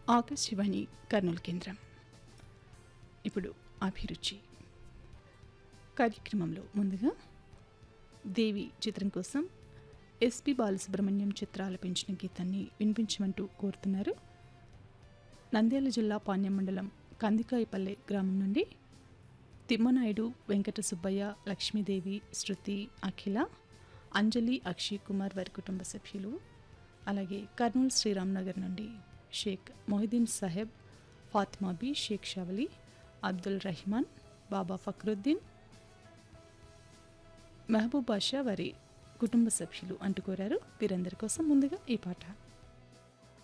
ఆకాశవాణి కర్నూలు కేంద్రం ఇప్పుడు అభిరుచి కార్యక్రమంలో ముందుగా దేవి చిత్రం కోసం ఎస్పి బాలసుబ్రహ్మణ్యం చిత్ర ఆలపించిన గీతాన్ని వినిపించమంటూ కోరుతున్నారు నంద్యాల జిల్లా పాణ్యం మండలం కందికాయపల్లె గ్రామం నుండి తిమ్మనాయుడు వెంకట సుబ్బయ్య లక్ష్మీదేవి శృతి అఖిల అంజలి అక్షయ్ కుమార్ వారి కుటుంబ సభ్యులు అలాగే కర్నూలు శ్రీరామ్ నగర్ నుండి షేక్ మొహిదీన్ సాహెబ్ ఫాతిమాబీ షేక్ షవలి అబ్దుల్ రహమాన్ బాబా ఫక్రుద్దీన్ మహబూబ్ బాషా వారి కుటుంబ సభ్యులు అంటూ కోరారు వీరందరి కోసం ముందుగా ఈ పాట